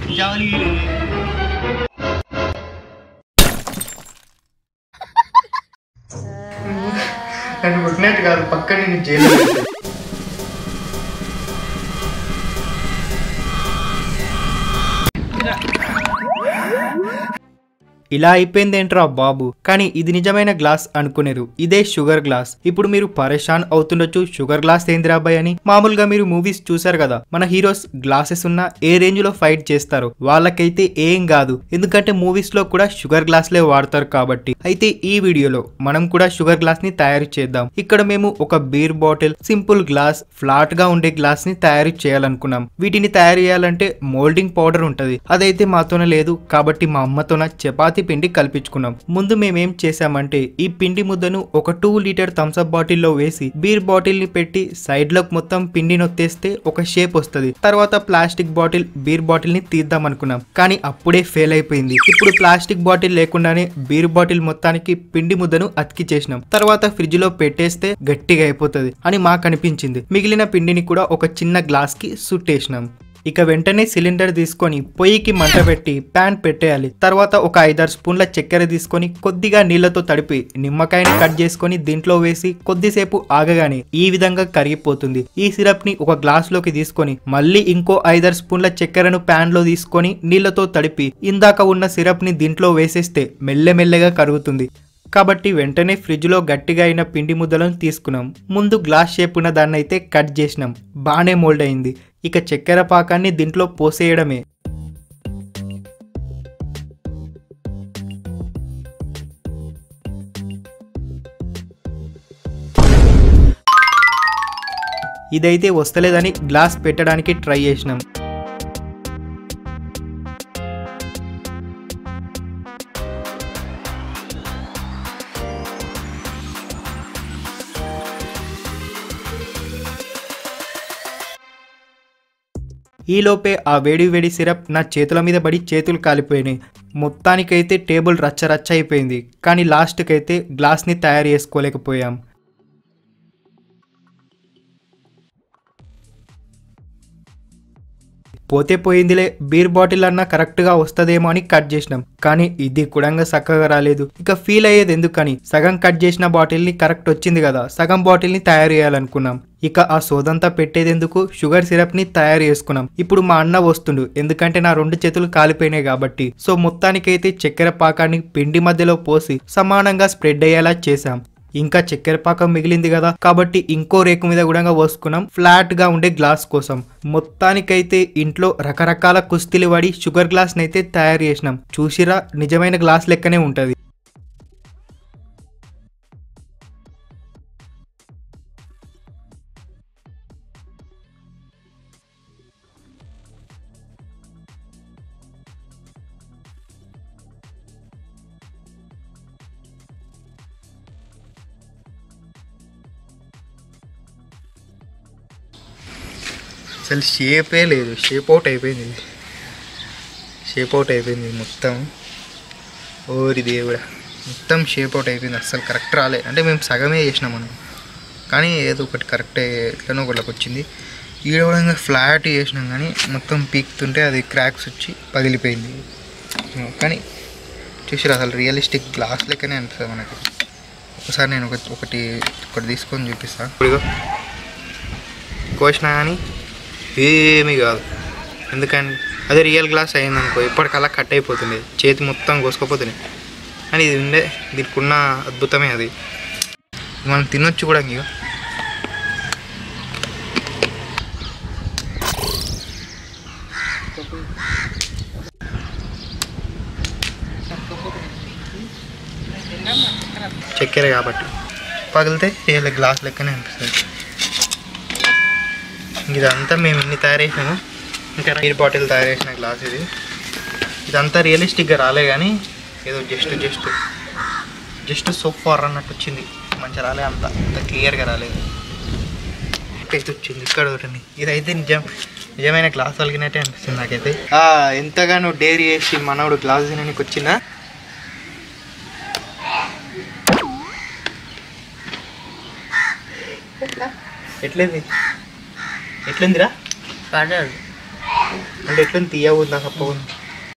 జాలి నన్ను కొట్టినట్టు కాదు పక్కన నేను జైలు ఇలా అయిపోయిందేంట్రా బాబు కానీ ఇది నిజమైన గ్లాస్ అనుకునేరు ఇదే షుగర్ గ్లాస్ ఇప్పుడు మీరు పరేషాన్ అవుతుండొచ్చు షుగర్ గ్లాస్ ఏందిరా బాయ్ అని మామూలుగా మీరు మూవీస్ చూసారు కదా మన హీరోస్ గ్లాసెస్ ఉన్న ఏ రేంజ్ లో ఫైట్ చేస్తారు వాళ్ళకైతే ఏం కాదు ఎందుకంటే మూవీస్ లో కూడా షుగర్ గ్లాస్లే వాడతారు కాబట్టి అయితే ఈ వీడియోలో మనం కూడా షుగర్ గ్లాస్ ని తయారు చేద్దాం ఇక్కడ మేము ఒక beer bottle simple glass flat గా ఉండే గ్లాస్ ని తయారు చేయాలనుకున్నాం వీటిని తయారు చేయాలంటే మోల్డింగ్ పౌడర్ ఉంటది అదైతే మాతోనే లేదు కాబట్టి మా అమ్మతోన చపాతీ పిండి కల్పించుకున్నాం ముందు మేమేం చేసామంటే ఈ పిండి ముద్దను ఒక టూ లీటర్ థమ్స్అప్ బాటిల్లో వేసి బీర్ బాటిల్ ని పెట్టి సైడ్ లోకి మొత్తం పిండి నొత్తేస్తే ఒక షేప్ వస్తది తర్వాత ప్లాస్టిక్ బాటిల్ బీర్ బాటిల్ ని తీద్దాం అనుకున్నాం కానీ అప్పుడే ఫెయిల్ అయిపోయింది ఇప్పుడు ప్లాస్టిక్ బాటిల్ లేకుండానే బీర్ బాటిల్ మొత్తానికి పిండి ముద్దను అతికి చేసినాం తర్వాత ఫ్రిడ్జ్ లో పెట్టేస్తే గట్టిగా అయిపోతుంది అని మాకు అనిపించింది మిగిలిన పిండిని కూడా ఒక చిన్న గ్లాస్ కి సుట్టేసినాం ఇక వెంటనే సిలిండర్ తీసుకొని పొయ్యికి మంట పెట్టి ప్యాన్ పెట్టేయాలి తర్వాత ఒక ఐదారు స్పూన్ల చక్కెర తీసుకొని కొద్దిగా నీళ్లతో తడిపి నిమ్మకాయని కట్ చేసుకొని దీంట్లో వేసి కొద్దిసేపు ఆగగానే ఈ విధంగా కరిగిపోతుంది ఈ సిరప్ ని ఒక గ్లాస్ లోకి తీసుకొని మళ్ళీ ఇంకో ఐదారు స్పూన్ల చక్కెరను ప్యాన్ లో తీసుకొని నీళ్లతో తడిపి ఇందాక ఉన్న సిరప్ ని దీంట్లో వేసేస్తే మెల్లమెల్లగా కరుగుతుంది కాబట్టి వెంటనే ఫ్రిడ్జ్లో గట్టిగా అయిన పిండి ముద్దలను తీసుకున్నాం ముందు గ్లాస్ షేప్ ఉన్న దాన్ని అయితే కట్ చేసినాం బాగానే మోల్డ్ అయింది ఇక చక్కెర పాకాన్ని దీంట్లో పోసేయడమే ఇదైతే వస్తలేదని గ్లాస్ పెట్టడానికి ట్రై చేసినాం ఈలోపే ఆ వేడి వేడి సిరప్ నా చేతుల మీద పడి చేతులు కాలిపోయినాయి మొత్తానికైతే టేబుల్ రచ్చ రచ్చ అయిపోయింది కానీ లాస్ట్కి అయితే గ్లాస్ని తయారు చేసుకోలేకపోయాం పోతే పోయిందిలే బీర్ బాటిల్ అన్నా కరెక్ట్గా వస్తుందేమో అని కట్ చేసినాం కానీ ఇది కూడా చక్కగా రాలేదు ఇక ఫీల్ అయ్యేది ఎందుకని సగం కట్ చేసిన బాటిల్ని కరెక్ట్ వచ్చింది కదా సగం బాటిల్ని తయారు చేయాలనుకున్నాం ఇక ఆ సోదంతా పెట్టేదెందుకు షుగర్ సిరప్ ని తయారు చేసుకున్నాం ఇప్పుడు మా అన్న వస్తుండు ఎందుకంటే నా రెండు చేతులు కాలిపోయినాయి కాబట్టి సో మొత్తానికైతే చక్కెర పాకాన్ని పిండి మధ్యలో పోసి సమానంగా స్ప్రెడ్ అయ్యేలా చేసాం ఇంకా చక్కెర పాకం మిగిలింది కదా కాబట్టి ఇంకో రేకు మీద కూడా పోసుకున్నాం ఫ్లాట్ గా ఉండే గ్లాస్ కోసం మొత్తానికైతే ఇంట్లో రకరకాల కుస్తీలు పడి షుగర్ గ్లాస్ అయితే తయారు చేసినాం చూసిరా నిజమైన గ్లాస్ లెక్కనే ఉంటది అసలు షేపే లేదు షేప్ అవుట్ అయిపోయింది ఇది షేప్ అవుట్ అయిపోయింది ఇది మొత్తం ఓరి దేవుడా మొత్తం షేప్ అవుట్ అయిపోయింది అస్సలు కరెక్ట్ రాలే అంటే మేము సగమే చేసినాం మనం కానీ ఏదో ఒకటి కరెక్టే ఎట్లనో ఒకటికి వచ్చింది ఈడ కూడా ఇంకా ఫ్లాట్ చేసినాం కానీ మొత్తం పీక్తుంటే అది క్రాక్స్ వచ్చి పగిలిపోయింది కానీ చూసిరా అసలు రియలిస్టిక్ గ్లాస్ లెక్కనే అనిపిస్తుంది మనకి ఒకసారి నేను ఒక ఒకటి ఒకటి తీసుకొని చూపిస్తాను ఇప్పుడు కోసినా కానీ ఏమీ కాదు ఎందుకని అదే రియల్ గ్లాస్ అయిందనుకో ఇప్పటికల్లా కట్ అయిపోతుంది చేతి మొత్తం కోసుకోపోతుంది కానీ ఇది ఉండే దీనికి ఉన్న అద్భుతమే అది మనం తినొచ్చు కూడా ఇంక చక్కెర కాబట్టి పగిలితే రియల్ గ్లాస్ లెక్కనే అనిపిస్తుంది ఇదంతా మేము ఇన్ని తయారు చేసాము ఇంకా నీరు బాటిల్ తయారు చేసిన గ్లాస్ ఇది ఇదంతా రియలిస్టిక్గా రాలే కానీ ఏదో జస్ట్ జస్ట్ జస్ట్ సోప్ ఫార్ అన్నట్టు వచ్చింది మంచిగా రాలే అంత అంత క్లియర్గా రాలేదు అయితే వచ్చింది ఇక్కడ ఒకటి ఇదైతే నిజం నిజమైన గ్లాస్ కలిగినట్టే అనిపిస్తుంది నాకైతే ఆ, ఎంతగానో డేరీ చేసి మనవడు గ్లాస్ తినడానికి వచ్చిందా ఎట్లేంది ఎట్లుందిరా పడదు అంటే ఎట్లా తీయవుందా చెప్పవు